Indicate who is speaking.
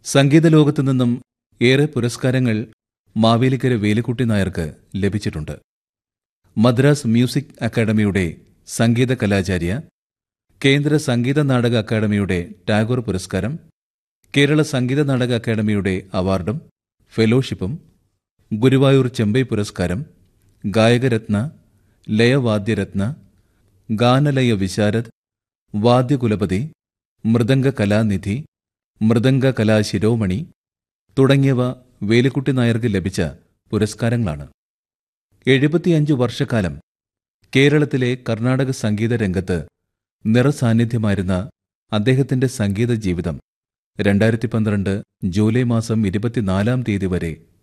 Speaker 1: സംഗീത ലോകത്തു നിന്നും ഏറെ പുരസ്കാരങ്ങൾ മാവേലിക്കര വേലുക്കുട്ടി നായർക്ക് ലഭിച്ചിട്ടുണ്ട് മദ്രാസ് മ്യൂസിക് അക്കാദമിയുടെ സംഗീത കലാചാര്യ കേന്ദ്ര സംഗീത നാടക അക്കാദമിയുടെ ടാഗോർ പുരസ്കാരം കേരള സംഗീത നാടക അക്കാദമിയുടെ അവാർഡും ഫെലോഷിപ്പും ഗുരുവായൂർ ചെമ്പൈ പുരസ്കാരം ഗായകരത്ന ലയവാദ്യരത്ന ഗാനലയ വിശാരദ് വാദ്യകുലപതി മൃദംഗ കലാനിധി മൃദംഗ കലാശിരോമണി തുടങ്ങിയവ വേലുക്കുട്ടി നായർക്ക് ലഭിച്ച പുരസ്കാരങ്ങളാണ് എഴുപത്തിയഞ്ച് വർഷക്കാലം കേരളത്തിലെ കർണാടക സംഗീത രംഗത്ത് നിറസാന്നിധ്യമായിരുന്ന അദ്ദേഹത്തിന്റെ സംഗീത ജീവിതം രണ്ടായിരത്തി പന്ത്രണ്ട് ജൂലൈ മാസം ഇരുപത്തിനാലാം തീയതി വരെ